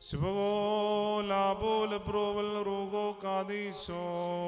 ശുഭകോ ലാഭോ ലബ്രോവൽ റൂഗോ കാദീശോ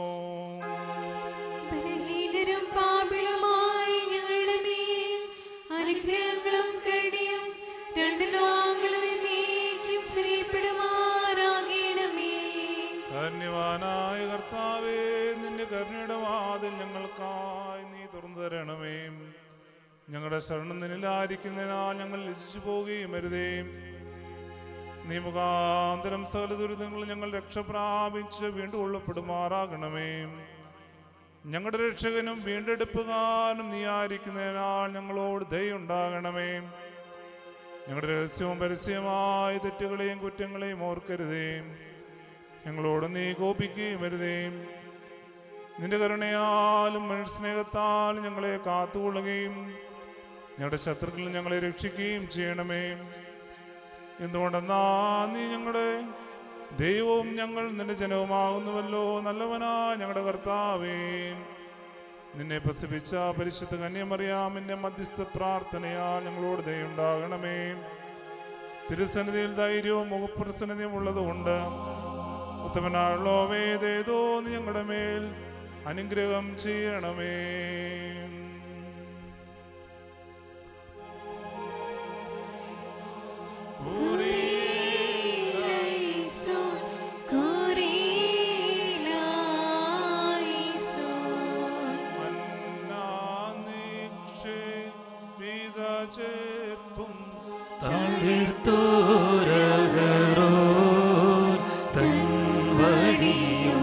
ബലഹീനരും പാപികളുമായി ഞങ്ങളുടെ മേൽ അനുഗ്രഹങ്ങളും കരുണയും രണ്ട് ലോകങ്ങളും എന്നേക്കും ശ്രീപ്പെടുമാറാകണമേ ധന്യവാനായ കർത്താവേ നിന്റെ കരുണയുടെ വാതിൽ ഞങ്ങൾക്കായി നീ തുറന്നു തരണമേ ഞങ്ങളുടെ ശരണം നിന്നിലായിരിക്കുന്നതിനാൽ ഞങ്ങൾ ലജിച്ചു പോവുകയും അരുതേ നീ മുഖാന്തരം സകല ദുരിതങ്ങൾ ഞങ്ങൾ രക്ഷ പ്രാപിച്ച് വീണ്ടും ഉള്ളപ്പെടുമാറാകണമേ ഞങ്ങളുടെ രക്ഷകനും വീണ്ടെടുപ്പുകാരനും നീ ആയിരിക്കുന്നതിനാൽ ഞങ്ങളോട് ദയുണ്ടാകണമേ ഞങ്ങളുടെ രഹസ്യവും പരസ്യമായ തെറ്റുകളെയും കുറ്റങ്ങളെയും ഓർക്കരുതേ ഞങ്ങളോട് നീ കോപിക്കുകയും വരുതേ നിന്റെ കരുണയാലും മനുഷ്യസ്നേഹത്താലും ഞങ്ങളെ കാത്തുകൊള്ളുകയും ഞങ്ങളുടെ ശത്രുക്കളിൽ ഞങ്ങളെ രക്ഷിക്കുകയും ചെയ്യണമേ എന്തുകൊണ്ടെന്നാ നീ ഞങ്ങളുടെ ദൈവവും ഞങ്ങൾ നിന്റെ ജനവുമാകുന്നുവല്ലോ നല്ലവനാ ഞങ്ങളുടെ കർത്താവേ നിന്നെ പ്രസവിച്ച പരിശുദ്ധ കന്യമറിയാമിന്റെ മധ്യസ്ഥ പ്രാർത്ഥനയാൽ ഞങ്ങളോട് ദയുണ്ടാകണമേ തിരുസന്നിധിയിൽ ധൈര്യവും മുഖപ്രസന്നതയും ഉള്ളതുകൊണ്ട് ഉത്തമനായുള്ള വേദേതോ നീ ഞങ്ങളുടെ മേൽ അനുഗ്രഹം ചെയ്യണമേ കുരിലൈസോൻ, കുരിലൈസോൻ. ചെപ്പും തളിർത്തോരകറോൻ തൻ വടിയും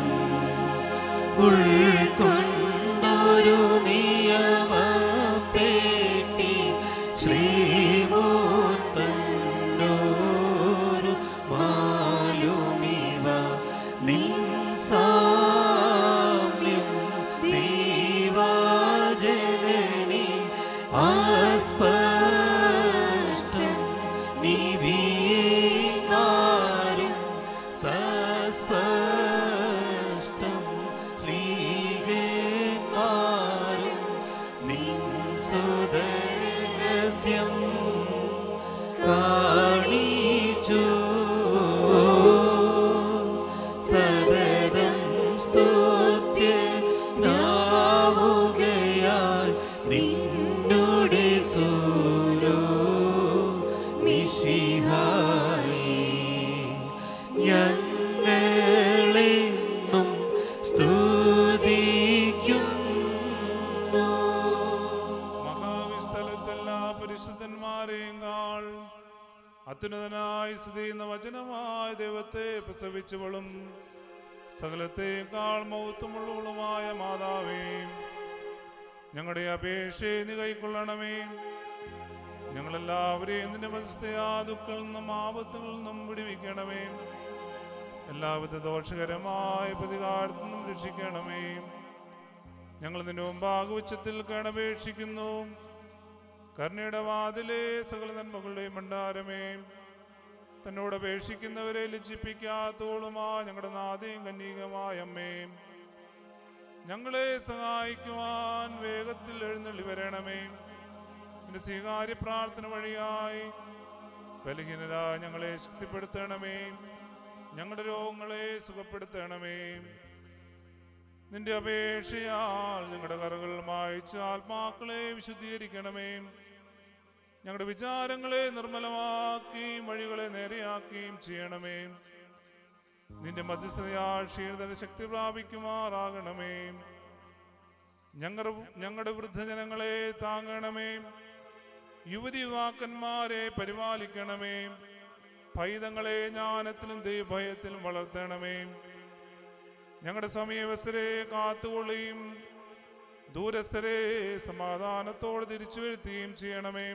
ഉൾക്കൊണ്ടൊരു നിയമപ്പെട്ടി ശ്രീമോൻ തന്നോരു മാലുമിവ നിൻ സാമ്യം ദൈവാജനനി ആസ്പഷ്ടം നിബീമാരും സസ്പഷ്ടം ശ്രീകന്മാരും നിൻ സുദരസ്യം കാണിച്ചു സതതം സ്തുത്യനാവുകയാൽ നിന്നോട് സൂനോ മിശിഹായി ഞങ്ങളെന്നും സ്തുതിക്കുന്നു മഹാവിസ്ഥലത്തെല്ലാ പരിശുദ്ധന്മാരെയും കാൾ അത്യുന്നതനായി സ്ഥിതി ചെയ്യുന്ന വചനമായ ദൈവത്തെ പ്രസവിച്ചവളും സകലത്തെക്കാൾ മൗത്വമുള്ളവളുമായ മാതാവേ ഞങ്ങളുടെ അപേക്ഷയെ നീ കൈക്കൊള്ളണമേ ഞങ്ങളെല്ലാവരെയും നിന്റെ മത്സ്യയാ ദുഃഖങ്ങളിൽ നിന്നും ആപത്തുകളിൽ നിന്നും വിടുവിക്കണമേ എല്ലാവിധ ദോഷകരമായ പ്രതികാരത്തിൽ നിന്നും രക്ഷിക്കണമേ ഞങ്ങൾ നിന്റെ മുമ്പാകെ ഉച്ചത്തിൽ കണപേക്ഷിക്കുന്നു കരുണയുടെ വാതിലെ സകല നന്മകളുടെയും ഭണ്ഡാരമേ തന്നോട് അപേക്ഷിക്കുന്നവരെ ലജ്ജിപ്പിക്കാത്തോളുമാ ഞങ്ങളുടെ നാദയും കന്യകമായ അമ്മേ ഞങ്ങളെ സഹായിക്കുവാൻ വേഗത്തിൽ എഴുന്നള്ളി വരണമേ നിന്റെ സ്വീകാര്യ പ്രാർത്ഥന വഴിയായി ബലഹീനരായ ഞങ്ങളെ ശക്തിപ്പെടുത്തണമേ ഞങ്ങളുടെ രോഗങ്ങളെ സുഖപ്പെടുത്തണമേ നിന്റെ അപേക്ഷയാൽ ഞങ്ങളുടെ കറകൾ മായിച്ച് ആത്മാക്കളെ വിശുദ്ധീകരിക്കണമേ ഞങ്ങളുടെ വിചാരങ്ങളെ നിർമ്മലമാക്കിയും വഴികളെ നേരെയാക്കുകയും ചെയ്യണമേ നിന്റെ മധ്യസ്ഥതയാൽ ക്ഷീണതയുടെ ശക്തി പ്രാപിക്കുമാറാകണമേ ഞങ്ങളുടെ ഞങ്ങളുടെ വൃദ്ധജനങ്ങളെ താങ്ങണമേ യുവതി യുവാക്കന്മാരെ പരിപാലിക്കണമേ പൈതങ്ങളെ ജ്ഞാനത്തിലും ദൈവഭയത്തിലും വളർത്തണമേ ഞങ്ങളുടെ സമീപസ്ഥരെ കാത്തുകൊള്ളുകയും ദൂരസ്ഥരെ സമാധാനത്തോടെ തിരിച്ചു വരുത്തുകയും ചെയ്യണമേ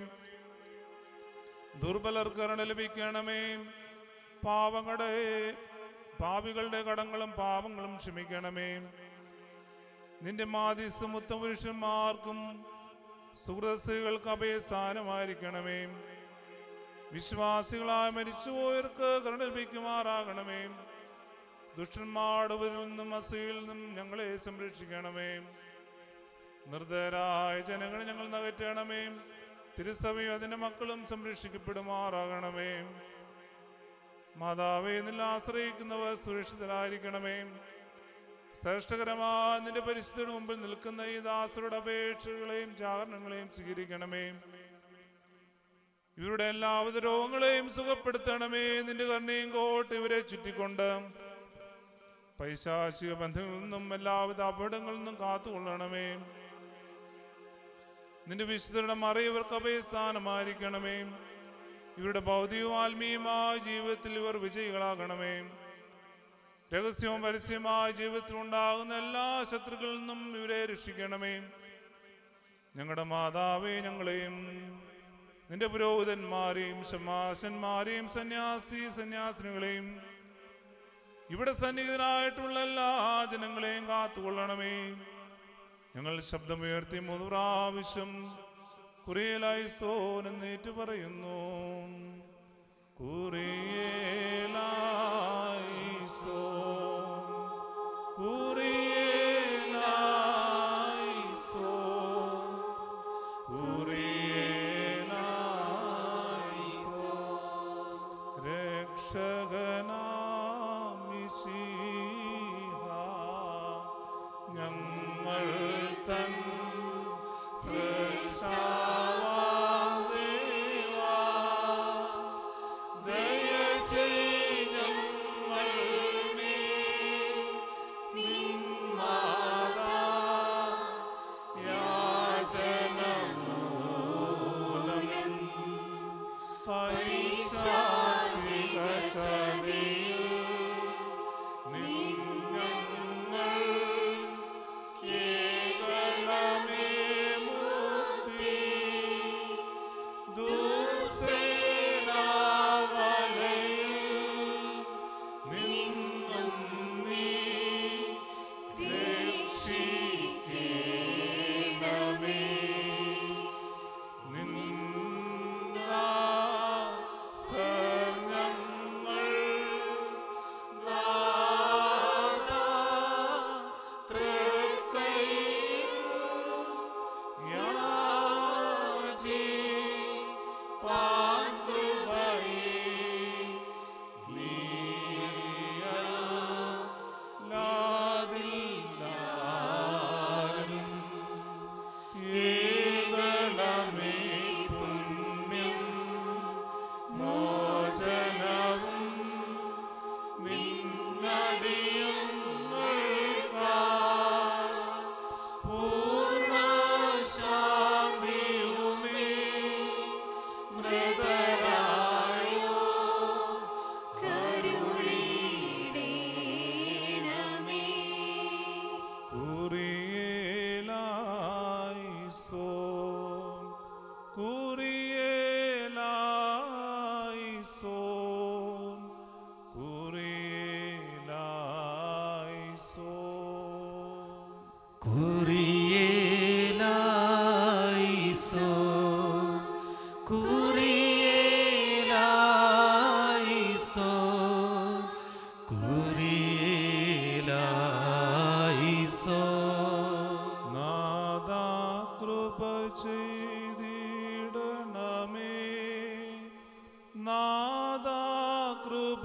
ദുർബലർക്ക് കരുണ ലഭിക്കണമേ പാവങ്ങളുടെ പാപികളുടെ കടങ്ങളും പാപങ്ങളും ക്ഷമിക്കണമേ നിന്റെ മാധ്യസ്ഥ പുരുഷന്മാർക്കും സുഹൃസ്ത്രീകൾക്ക് അഭയസ്ഥാനമായിരിക്കണമേ വിശ്വാസികളായ മരിച്ചുപോയവർക്ക് കരുണ ലഭിക്കുമാറാകണമേ ദുഷ്ടന്മാരുടെ നിന്നും അസയിൽ നിന്നും ഞങ്ങളെ സംരക്ഷിക്കണമേ നിർദ്ദയരായ ജനങ്ങളെ ഞങ്ങൾ നകറ്റണമേ തിരുസഭയും അതിന്റെ മക്കളും സംരക്ഷിക്കപ്പെടുമാറാകണമേ മാതാവേ നിന്നെ ആശ്രയിക്കുന്നവർ സുരക്ഷിതരായിരിക്കണമേ ശ്രേഷ്ഠകരമായ നിന്റെ പരിശുദ്ധയുടെ മുമ്പിൽ നിൽക്കുന്ന ഈ ദാസരുടെ അപേക്ഷകളെയും ജാഗരണങ്ങളെയും സ്വീകരിക്കണമേ ഇവരുടെ എല്ലാവിധ രോഗങ്ങളെയും സുഖപ്പെടുത്തണമേ നിന്റെ കരുണയും കോട്ട് ഇവരെ ചുറ്റിക്കൊണ്ട് പൈശാചിക ബന്ധങ്ങളിൽ നിന്നും എല്ലാവിധ അപകടങ്ങളിൽ നിന്നും കാത്തുകൊള്ളണമേ നിന്റെ വിശുദ്ധരുടെ മറി ഇവർക്ക് അഭയസ്ഥാനമായിരിക്കണമേ ഇവരുടെ ഭൗതികവും ആത്മീയമായ ജീവിതത്തിൽ ഇവർ വിജയികളാകണമേ രഹസ്യവും പരസ്യമായ ജീവിതത്തിൽ ഉണ്ടാകുന്ന എല്ലാ ശത്രുക്കളിൽ നിന്നും ഇവരെ രക്ഷിക്കണമേ ഞങ്ങളുടെ മാതാവേ ഞങ്ങളെയും നിന്റെ പുരോഹിതന്മാരെയും ശമാശന്മാരെയും സന്യാസി സന്യാസിനികളെയും ഇവിടെ സന്നിഹിതരായിട്ടുള്ള എല്ലാ ജനങ്ങളെയും കാത്തുകൊള്ളണമേ ഞങ്ങൾ ശബ്ദമുയർത്തി മൂന്ന് പ്രാവശ്യം കുറിയലായി സോൻ എന്നേറ്റു പറയുന്നു കുറിയലായി സോ കുറിയലായി സോ കുറിയലായി സോ രക്ഷകനാമിശീഹ ഞങ്ങൾ തൻ സൃഷ്ടാവാം ദേവാ, ദയ ചെയ് ഞങ്ങൾ മേൽ നിൻ മാതാ യാചനമൂലം പൈശാചിക ചതിയിൽ നിന്നങ്ങൾ കേൾക്കണമേ മുക്തി. ദുർസേനാവലയിൽ നിന്നും നീ രക്ഷിക്കണമേ. നിന്ദാസനങ്ങൾ നാഥാ തൃക്കൈയിൽ യാചിപ്പാൻ കൃപയെ നീയല്ലാതില്ലാരും ഏകണമേ പുണ്യം മോചനവും നിന്നടിയുങ്ങൾക്കാ പൂർണ്ണശാന്തിയുമേ മൃതരായോ കരുളിടേണമേ കുറിയേലായിസോ കുറിയേലായിസോ കുറിയേലായിസോ കുറിയേലായിസോ കുറിയേലായിസോ കുറിയേലായിസോ നാദാ കൃപ ചെയ്തിടണമേ നാദാ കൃപ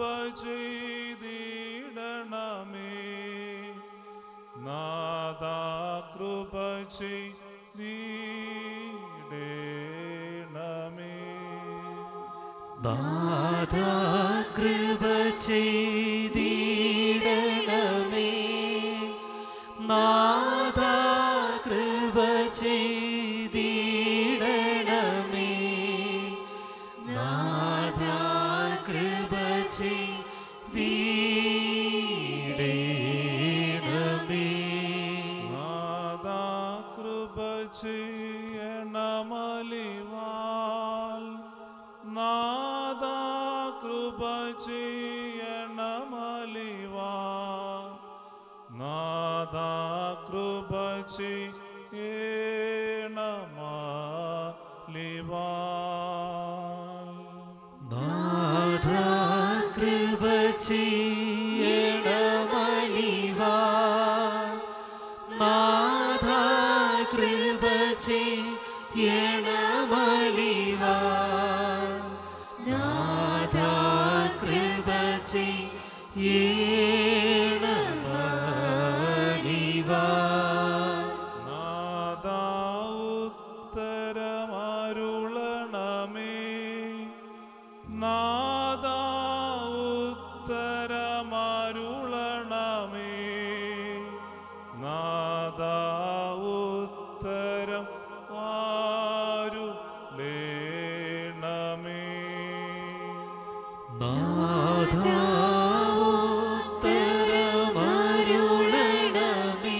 ചെയ്തിടണമേ നാദാ കൃപ ചെയ്തിടണമേ നാഥാ കൃപ ചെയ്തിടണമേ നാഥാ കൃപ ചെയ്തിടണമേ നാഥാ കൃപ ചെയ്തിടണമേ നാദാ കൃപ ചെയ്യണമലിവാൽ നാദാ കൃപ ചെയ്യണമലിവാൽ നാദാ കൃപ ചെയ്യണമലിവാൽ നാഥാ കൃപ ചെയ്യണമലിവാ നാഥാ കൃപ ചെയ്യണമലിവാ നാഥാ കൃപ ചെയ്യണമലിവാ നാദാ ഉത്തരമരുളണമേ നാദാ ഉത്തരമരുളണമേ നാദാ ഉത്തരം ആരുളേണമേ നാദാവുത്തരമരുളണമേ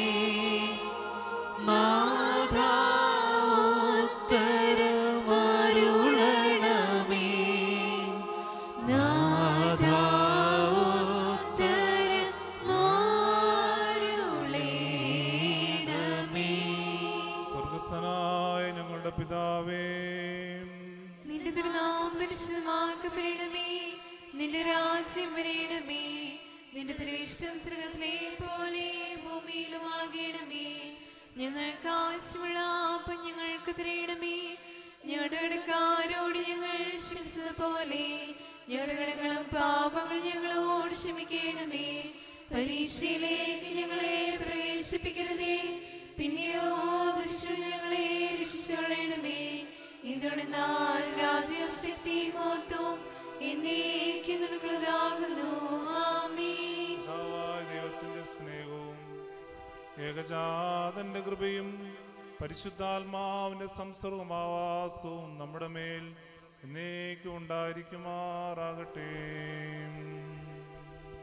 നാദാവുത്തരമരുളണമേ നാദാവുത്തരമരുളേണമേ. സ്വർഗസ്ഥനായ ഞങ്ങളുടെ പിതാവേ നിന്റെ തിരുനാമം പരിശുദ്ധമാക്കപ്പെടണമേ നിന്റെ രാജ്യം വരയണമേ നിന്റെ തിരുവിഷ്ടം സ്വർഗത്തിലെ പോലെ ഭൂമിയിലും ആകണമേ ഞങ്ങൾക്ക് ആവശ്യമുള്ള അപ്പം ഞങ്ങൾക്ക് തരയണമേ ഞങ്ങളുടെ കടക്കാരോട് ഞങ്ങൾ ക്ഷമിച്ചത് പോലെ ഞങ്ങളുടെ കടങ്ങളും പാപങ്ങൾ ഞങ്ങളോട് ക്ഷമിക്കണമേ പരീക്ഷയിലേക്ക് ഞങ്ങളെ പ്രവേശിപ്പിക്കരുതേ പിന്നെയോ ദുഷ്ടൻ ഞങ്ങളെ രക്ഷിച്ചോളണമേ ഇതുടർന്നാൽ രാജ്യശക്തി മൊത്തം എന്നേക്ക് നിൽക്കുന്നതാകുന്നു ആമേ പിതാവായ ദൈവത്തിന്റെ സ്നേഹവും ഏകജാതന്റെ കൃപയും പരിശുദ്ധാത്മാവിന്റെ സംസർഗമാവാസവും നമ്മുടെ മേൽ എന്നേക്കും ഉണ്ടായിരിക്കുമാറാകട്ടെ